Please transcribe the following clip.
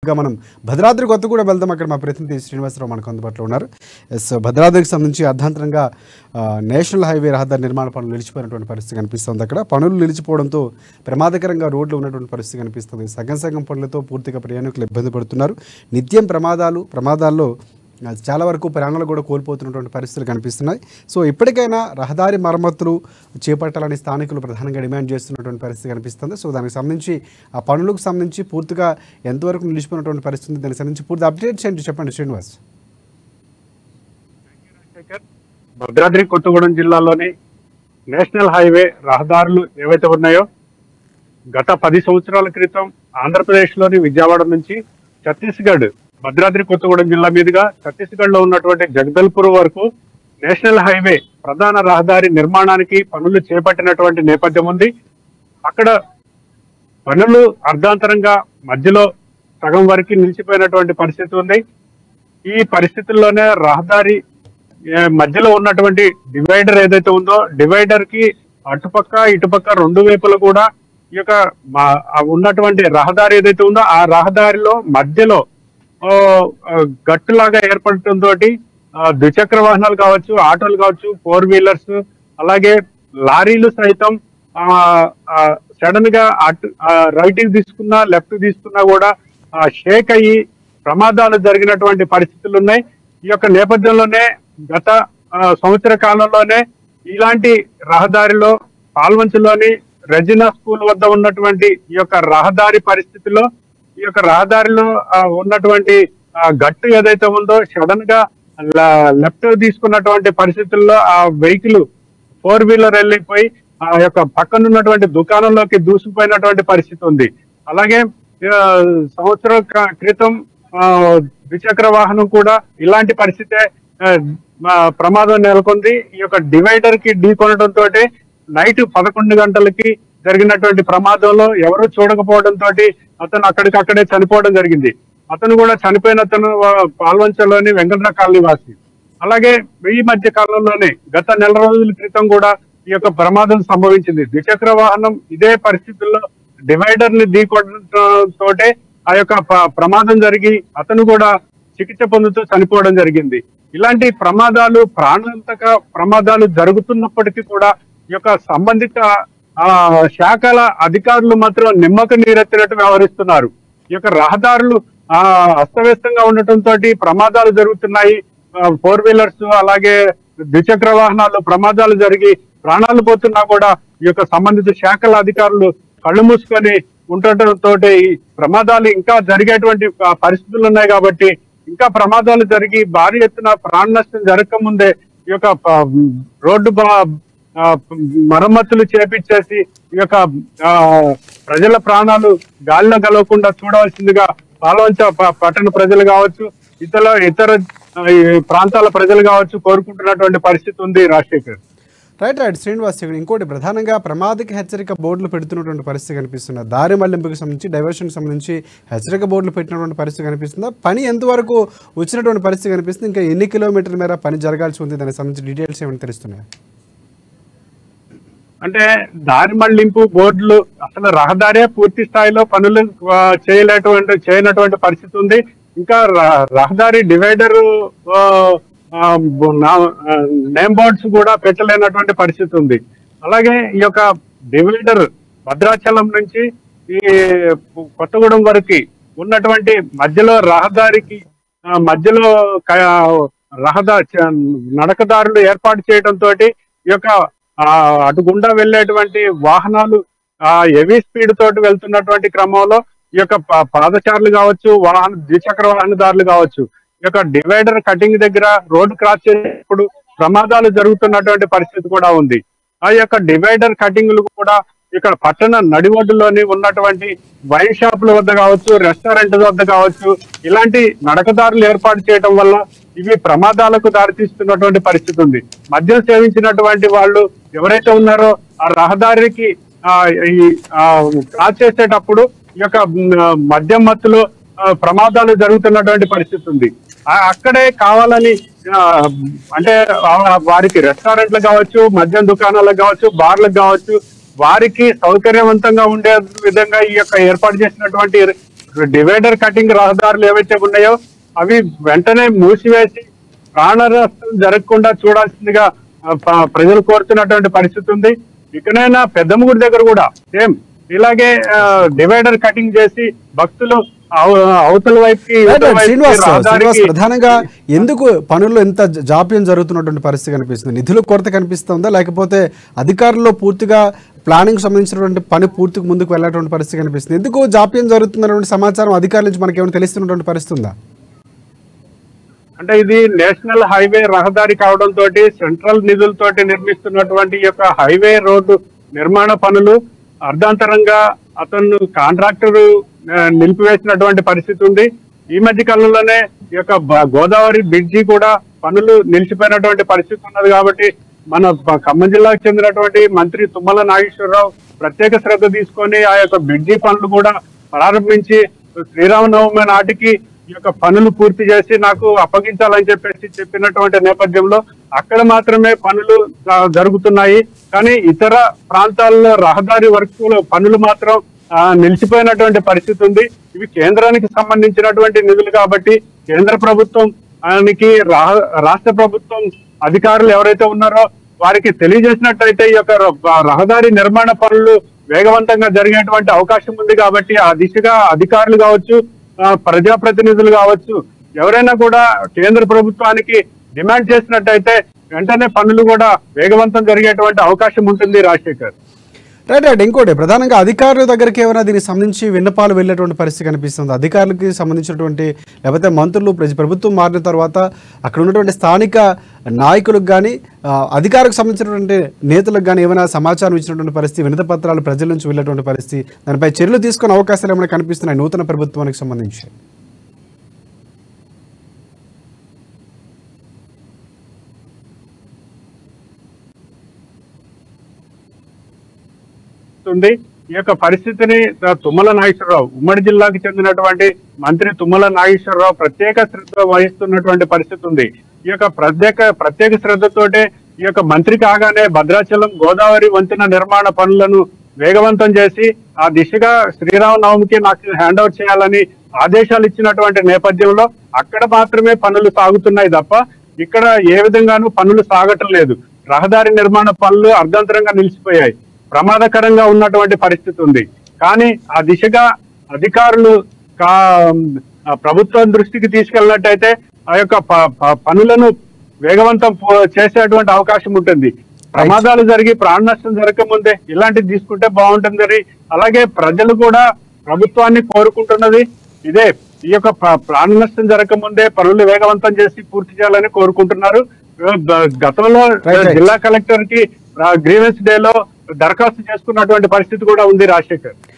గా మనం భద్రాద్రి కొత్తగూడ వెళ్దాం అక్కడ మా ప్రతినిధి శ్రీనివాసరావు మనకు అందుబాటులో ఉన్నారు ఎస్ భద్రాద్రికి సంబంధించి అర్ధాంతరంగా ఆ, నేషనల్ హైవే రహదారి నిర్మాణ పనులు నిలిచిపోయినటువంటి పరిస్థితి కనిపిస్తుంది అక్కడ పనులు నిలిచిపోవడంతో ప్రమాదకరంగా రోడ్లు ఉన్నటువంటి పరిస్థితి కనిపిస్తుంది సగం సగం పనులతో పూర్తిగా ప్రయాణికులు ఇబ్బంది పడుతున్నారు నిత్యం ప్రమాదాలు ప్రమాదాల్లో ఆ, చాలా వరకు ప్రాణాలు కూడా కోల్పోతున్నటువంటి పరిస్థితులు కనిపిస్తున్నాయి సో ఇప్పటికైనా రహదారి మరమ్మతులు చేపట్టాలని స్థానికులు ప్రధానంగా డిమాండ్ చేస్తున్నటువంటి పరిస్థితి కనిపిస్తుంది సో దానికి సంబంధించి ఆ పనులకు సంబంధించి పూర్తిగా ఎంతవరకు నిలిచిపోయినటువంటి పరిస్థితి ఉంది దానికి సంబంధించి పూర్తి అప్డేట్స్ ఏంటి చెప్పండి శ్రీనివాస్ శేఖర్, భద్రాద్రి కొత్తగూడెం జిల్లాలోని నేషనల్ హైవే రహదారులు ఏవైతే ఉన్నాయో గత పది సంవత్సరాల క్రితం ఆంధ్రప్రదేశ్ లోని విజయవాడ నుంచి ఛత్తీస్గఢ్ భద్రాద్రి కొత్తగూడెం జిల్లా మీదుగా ఛత్తీస్గఢ్ లో ఉన్నటువంటి జగదల్పూర్ వరకు నేషనల్ హైవే ప్రధాన రహదారి నిర్మాణానికి పనులు చేపట్టినటువంటి నేపథ్యం ఉంది అక్కడ పనులు అర్ధాంతరంగా మధ్యలో సగం వరకు నిలిచిపోయినటువంటి పరిస్థితి ఉంది ఈ పరిస్థితుల్లోనే రహదారి ఏ, మధ్యలో ఉన్నటువంటి డివైడర్ ఏదైతే ఉందో డివైడర్ కి అటుపక్క ఇటుపక్క రెండు వైపులు కూడా ఈ యొక్క మా- ఆ ఉన్నటువంటి రహదారి ఏదైతే ఉందో ఆ రహదారిలో మధ్యలో ఓ, ఆ, గట్టులాగా ఏర్పడటంతో ద్విచక్ర వాహనాలు కావచ్చు ఆటోలు కావచ్చు ఫోర్ వీలర్స్ అలాగే లారీలు సైతం సడన్ గా అటు రైట్ కి తీసుకున్నా లెఫ్ట్ తీసుకున్నా కూడా షేక్ అయ్యి ప్రమాదాలు జరిగినటువంటి పరిస్థితులు ఉన్నాయి ఈ యొక్క నేపథ్యంలోనే గత ఆ, సంవత్సర కాలంలోనే ఇలాంటి రహదారిలో పాల్వంచులోని రెజినా స్కూల్ వద్ద ఉన్నటువంటి ఈ యొక్క రహదారి పరిస్థితిలో ఈ యొక్క రహదారిలో ఆ, ఉన్నటువంటి ఆ, గట్టు ఏదైతే ఉందో సడన్ గా లెఫ్ట్ తీసుకున్నటువంటి పరిస్థితుల్లో ఆ వెహికల్ ఫోర్ వీలర్ వెళ్ళిపోయి ఆ యొక్క పక్కన ఉన్నటువంటి దుకాణంలోకి దూసుకుపోయినటువంటి పరిస్థితి ఉంది అలాగే ఆ, సంవత్సరం క- క్రితం ఆ, ద్విచక్ర వాహనం కూడా ఇలాంటి పరిస్థితే ఆ, ఆ, ప్రమాదం నెలకొంది ఈ యొక్క డివైడర్ కి ఢీ కొనడంతో నైట్ పదకొండు గంటలకి జరిగినటువంటి ప్రమాదంలో ఎవరు చూడకపోవడం తోటి అతను అక్కడికక్కడే చనిపోవడం జరిగింది అతను కూడా చనిపోయిన అతను ఆ, పాల్వంచలోని వెంకటరా కాలనీ వాసి అలాగే ఈ మధ్య కాలంలోనే గత నెల రోజుల క్రితం కూడా ఈ యొక్క ప్రమాదం సంభవించింది ద్విచక్ర వాహనం ఇదే పరిస్థితుల్లో డివైడర్ ని తోటే ఆ యొక్క ప- ప్రమాదం జరిగి అతను కూడా చికిత్స పొందుతూ చనిపోవడం జరిగింది ఇలాంటి ప్రమాదాలు ప్రాణాంతక ప్రమాదాలు జరుగుతున్నప్పటికీ కూడా ఈ యొక్క సంబంధిత ఆ శాఖల అధికారులు మాత్రం నిమ్మక నీరెత్తినట్టు వ్యవహరిస్తున్నారు ఈ యొక్క రహదారులు ఆ అస్తవ్యస్తంగా ఉండటంతో ప్రమాదాలు జరుగుతున్నాయి ఫోర్ వీలర్స్ అలాగే ద్విచక్ర వాహనాలు ప్రమాదాలు జరిగి ప్రాణాలు పోతున్నా కూడా ఈ యొక్క సంబంధిత శాఖల అధికారులు కళ్ళు మూసుకొని ఉండటంతో ఈ ప్రమాదాలు ఇంకా జరిగేటువంటి ఆ, పరిస్థితులు ఉన్నాయి కాబట్టి ఇంకా ప్రమాదాలు జరిగి భారీ ఎత్తున ప్రాణ నష్టం జరగకముందే ఈ యొక్క ప- రోడ్డు బా- ఆ, మరమ్మతులు చేపించేసి ఈ యొక్క ఆ, ప్రజల ప్రాణాలు గాలిలో కలవకుండా చూడవలసిందిగా పాల్వంచ ప- పట్టణ ప్రజలు కావచ్చు ఇతర ఇతర ఆ, ఈ ప్రాంతాల ప్రజలు కావచ్చు కోరుకుంటున్నటువంటి పరిస్థితి ఉంది రాజశేఖర్ రైట్ రైట్ శ్రీనివాస్ ఇక్కడ ఇంకోటి ప్రధానంగా ప్రమాదక హెచ్చరిక బోర్డులు పెడుతున్నటువంటి పరిస్థితి కనిపిస్తుంది దారి మళ్లింపుకి సంబంధించి డైవర్షన్ సంబంధించి హెచ్చరిక బోర్డులు పెట్టినటువంటి పరిస్థితి కనిపిస్తుందా పని ఎంతవరకు వచ్చినటువంటి పరిస్థితి కనిపిస్తుంది ఇంకా ఎన్ని కిలోమీటర్ల మేర పని జరగాల్సి ఉంది దానికి సంబంధించి డీటెయిల్స్ ఏమైనా తెలుస్తున్నాయి అంటే దారి మళ్లింపు బోర్డులు అసలు రహదారే పూర్తి స్థాయిలో పనులు ఆ, చేయలేటువంటి చేయనటువంటి పరిస్థితి ఉంది ఇంకా ర- రహదారి డివైడర్ నేమ్ బోర్డ్స్ కూడా పెట్టలేనటువంటి పరిస్థితి ఉంది అలాగే ఈ యొక్క డివైడర్ భద్రాచలం నుంచి ఈ కొత్తగూడెం వరకు ఉన్నటువంటి మధ్యలో రహదారికి ఆ, మధ్యలో రహదారి నడకదారులు ఏర్పాటు చేయడం తోటి ఈ యొక్క ఆ అటు గుండా వెళ్ళేటువంటి వాహనాలు ఆ హెవీ స్పీడ్ తోటి వెళ్తున్నటువంటి క్రమంలో ఈ యొక్క ప- పాదచారులు కావచ్చు వాహన ద్విచక్ర వాహనదారులు కావచ్చు ఈ యొక్క డివైడర్ కటింగ్ దగ్గర రోడ్డు క్రాస్ చేసేటప్పుడు ప్రమాదాలు జరుగుతున్నటువంటి పరిస్థితి కూడా ఉంది ఆ యొక్క డివైడర్ కటింగ్లు కూడా ఇక్కడ పట్టణ నడివడ్డులోని ఉన్నటువంటి వైన్ షాపుల వద్ద కావచ్చు రెస్టారెంట్ వద్ద కావచ్చు ఇలాంటి నడకదారులు ఏర్పాటు చేయడం వల్ల ఇవి ప్రమాదాలకు దారితీస్తున్నటువంటి పరిస్థితి ఉంది మద్యం సేవించినటువంటి వాళ్ళు ఎవరైతే ఉన్నారో ఆ రహదారికి ఆ ఈ ఆ, క్రాస్ చేసేటప్పుడు ఈ యొక్క మ్, మద్యం మత్తులో ఆ, ప్రమాదాలు జరుగుతున్నటువంటి పరిస్థితి ఉంది ఆ, అక్కడే కావాలని ఆ, అంటే ఆ- వారికి రెస్టారెంట్లు కావచ్చు మద్యం దుకాణాలకు కావచ్చు బార్లకు కావచ్చు వారికి సౌకర్యవంతంగా ఉండే విధంగా ఈ యొక్క ఏర్పాటు చేసినటువంటి డివైడర్ కటింగ్ రహదారులు ఏవైతే ఉన్నాయో అవి వెంటనే మూసివేసి ప్రాణ నష్టం జరగకుండా చూడాల్సిందిగా ఆ, ప- ప్రజలు కోరుతున్నటువంటి పరిస్థితి ఉంది ఇకనైనా పెద్దమ్మగుడి దగ్గర కూడా సేమ్ ఇలాగే డివైడర్ కటింగ్ చేసి భక్తులు అవ- అవతల వైపుకి రైట్, ఇవతల రైట్. వైపుకి శ్రీనివాస్ శ్రీనివాస్ రహదారికి ప్రధానంగా ఎందుకు పనుల్లో ఎంత జ- జాప్యం జరుగుతున్నటువంటి పరిస్థితి కనిపిస్తుంది నిధుల కొరత కనిపిస్తుందా లేకపోతే అధికారుల్లో పూర్తిగా ప్లానింగ్ సంబంధించినటువంటి పని పూర్తిగా ముందుకు వెళ్ళేటువంటి పరిస్థితి కనిపిస్తుంది ఎందుకు జాప్యం జరుగుతున్నటువంటి సమాచారం అధికారుల నుంచి మనకి ఏమైనా తెలుస్తున్నటువంటి పరిస్థితి ఉందా అంటే ఇది నేషనల్ హైవే రహదారి కావడం తోటి సెంట్రల్ నిధులతోటి నిర్మిస్తున్నటువంటి ఈ యొక్క హైవే రోడ్డు నిర్మాణ పనులు అర్ధాంతరంగా అతను కాంట్రాక్టర్ నిలిపివేసినటువంటి పరిస్థితి ఉంది ఈ మధ్య కాలంలోనే ఈ యొక్క బ- గోదావరి బ్రిడ్జి కూడా పనులు నిలిచిపోయినటువంటి పరిస్థితి ఉన్నది కాబట్టి మన ప- ఖమ్మం జిల్లాకు చెందినటువంటి మంత్రి తుమ్మల నాగేశ్వరరావు ప్రత్యేక శ్రద్ధ తీసుకొని ఆ యొక్క బ్రిడ్జి పనులు కూడా ప్రారంభించి శ్రీరామనవమి నాటికి ఈ యొక్క పనులు పూర్తి చేసి నాకు అప్పగించాలని చెప్పేసి చెప్పినటువంటి నేపథ్యంలో అక్కడ మాత్రమే పనులు ఆ, జరుగుతున్నాయి కానీ ఇతర ప్రాంతాల్లో రహదారి వర్కులు పనులు మాత్రం ఆ, నిలిచిపోయినటువంటి పరిస్థితి ఉంది ఇవి కేంద్రానికి సంబంధించినటువంటి నిధులు కాబట్టి కేంద్ర ప్రభుత్వం ఆయనకి రా- రాష్ట్ర ప్రభుత్వం అధికారులు ఎవరైతే ఉన్నారో వారికి తెలియజేసినట్టయితే ఈ యొక్క ర- రహదారి నిర్మాణ పనులు వేగవంతంగా జరిగేటువంటి అవకాశం ఉంది కాబట్టి ఆ దిశగా అధికారులు కావచ్చు ఆ, ప్రజాప్రతినిధులు కావచ్చు ఎవరైనా కూడా కేంద్ర ప్రభుత్వానికి డిమాండ్ చేసినట్టయితే వెంటనే పనులు కూడా వేగవంతం జరిగేటువంటి అవకాశం ఉంటుంది రాజశేఖర్ రైట్ రైట్ ఇంకోటి ప్రధానంగా అధికారుల దగ్గరికి ఏమైనా దీనికి సంబంధించి విన్నపాలు వెళ్ళేటువంటి పరిస్థితి కనిపిస్తుంది అధికారులకి సంబంధించినటువంటి లేకపోతే మంత్రులు ప్రజ- ప్రభుత్వం మారిన తర్వాత అక్కడ ఉన్నటువంటి స్థానిక నాయకులకు కానీ అధికారులకు సంబంధించినటువంటి నేతలకు కానీ ఏమైనా సమాచారం ఇచ్చినటువంటి పరిస్థితి వినతి పత్రాలు ప్రజల నుంచి వెళ్ళేటువంటి పరిస్థితి దానిపై చర్యలు తీసుకునే అవకాశాలు ఏమైనా కనిపిస్తున్నాయి నూతన ప్రభుత్వానికి సంబంధించి ఉంది ఈ యొక్క పరిస్థితిని ఆ, తుమ్మల నాగేశ్వరరావు ఉమ్మడి జిల్లాకు చెందినటువంటి మంత్రి తుమ్మల నాగేశ్వరరావు ప్రత్యేక శ్రద్ధ వహిస్తున్నటువంటి పరిస్థితి ఉంది ఈ యొక్క ప్రత్యేక ప్రత్యేక శ్రద్ధతోటే ఈ యొక్క మంత్రి కాగానే భద్రాచలం గోదావరి వంతెన నిర్మాణ పనులను వేగవంతం చేసి ఆ దిశగా శ్రీరామనవమికి నాకు హ్యాండ్ ఓవర్ చేయాలని ఆదేశాలు ఇచ్చినటువంటి నేపథ్యంలో అక్కడ మాత్రమే పనులు సాగుతున్నాయి తప్ప ఇక్కడ ఏ విధంగానూ పనులు సాగటం లేదు రహదారి నిర్మాణ పనులు అర్ధంతరంగా నిలిచిపోయాయి ప్రమాదకరంగా ఉన్నటువంటి పరిస్థితి ఉంది కానీ ఆ దిశగా అధికారులు కా- ఆ ప్రభుత్వం దృష్టికి తీసుకెళ్ళినట్టయితే ఆ యొక్క ప- ప- పనులను వేగవంతం పో- చేసేటువంటి అవకాశం ఉంటుంది ప్రమాదాలు జరిగి ప్రాణ నష్టం జరగకముందే ఇలాంటివి తీసుకుంటే బాగుంటుందని అలాగే ప్రజలు కూడా ప్రభుత్వాన్ని కోరుకుంటున్నది ఇదే ఈ యొక్క ప్ర- ప్రాణ నష్టం జరగకముందే పనులు వేగవంతం చేసి పూర్తి చేయాలని కోరుకుంటున్నారు గ- గతంలో Right, right. జిల్లా కలెక్టర్ కి గ్రీవెన్స్ డే లో దరఖాస్తు చేసుకున్నటువంటి పరిస్థితి కూడా ఉంది రాజశేఖర్